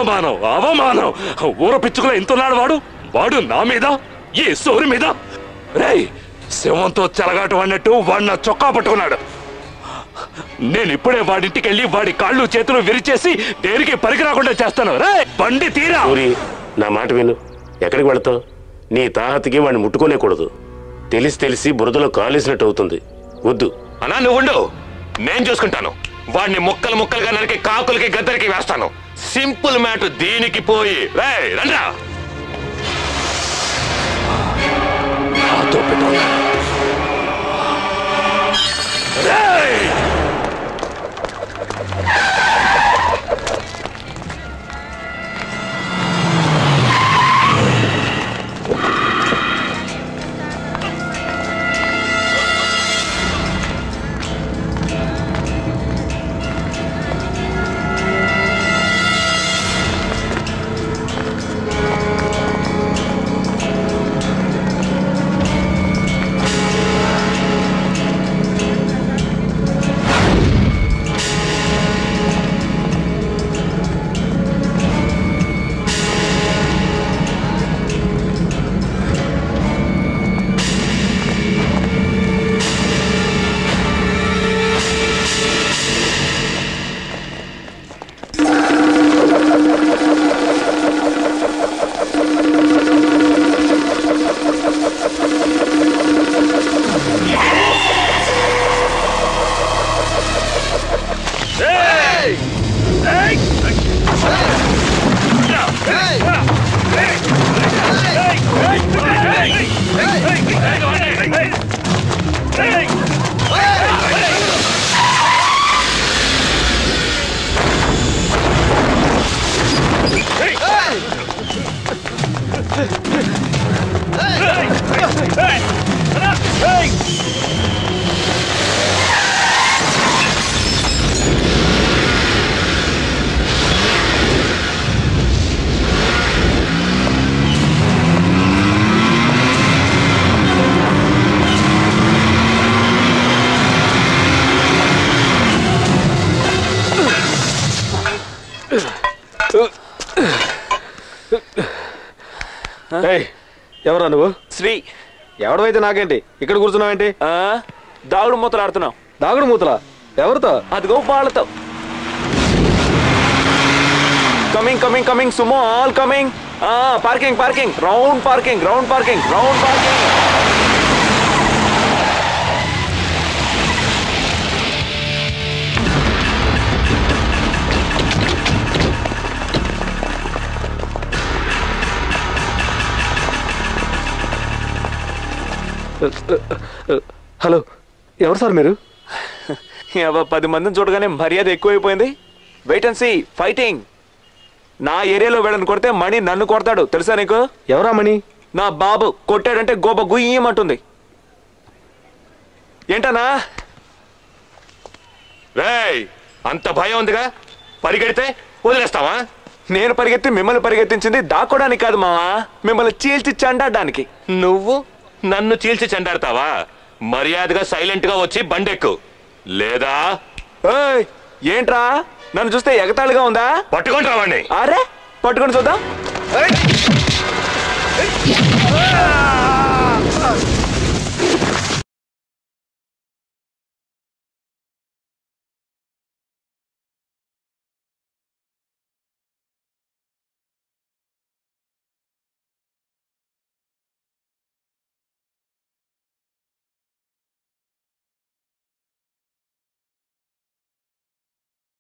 అవమానం అవమానం ఊర పిచ్చుకులో ఎంతున్నాడు వాడు వాడు నా మీద ఈ సోరి మీద రేయ్ శివంతో చెలగాటం అన్నట్టు వాడు నా చొక్కా పట్టుకున్నాడు నేను ఇప్పుడే వాడింటికి వెళ్ళి వాడి కాళ్ళు చేతులు విరిచేసి దేనికి పనికి రాకుండా చేస్తాను రే బండి తీరా ఊరి నా మాట విను ఎక్కడికి వెళతావు నీ తాహతికి వాడిని ముట్టుకోనేకూడదు తెలిసి తెలిసి బురదలో కాలేసినట్టు అవుతుంది వద్దు అన్నా నువ్వు ఉండు నేను చూసుకుంటాను వాడిని ముక్కలు ముక్కలుగా నరికి కాకులకి గద్దరికి వేస్తాను సింపుల్ మ్యాటర్ దీనికి పోయి రేయ్, రండ్రా నాతో పెట్టాలి. రేయ్! ఏయ్, ఎవరా నువ్వు శ్రీ ఎవడవైతే నాకేంటి ఇక్కడ కూర్చున్నావేంటి ఆ, దాగుడు మూతలు ఆడుతున్నాం దాగుడు మూతలా ఎవరితో అదిగో వాళ్ళతో coming coming coming Sumo all coming parking parking round parking round parking round parking hello ఎవరు సార్ మీరు ఏవో పది మందిని చూడగానే మర్యాద ఎక్కువైపోయింది వెయిట్ అండ్ సీ ఫైటింగ్ నా ఏరియాలో వెళ్ళని కొడితే మణి నన్ను కొడతాడు తెలుసా నీకు ఎవరా మణి నా బాబు కొట్టాడంటే గోప గుయ్యమంటుంది ఏంటనా రేయ్ అంత భయం ఉందిగా పరిగెడితే వదిలేస్తావా నేను పరిగెత్తి మిమ్మల్ని పరిగెత్తించింది దాక్కోడానికి కాదు మావా మిమ్మల్ని చీల్చి చండాడడానికి నువ్వు నన్ను చీల్చి చెండాడతావా మర్యాదగా సైలెంట్ గా వచ్చి బండెక్కు లేదా ఏయ్, ఏంట్రా నన్ను చూస్తే ఎగతాళిగా ఉందా పట్టుకొని రావండి అరే పట్టుకొని చూద్దాం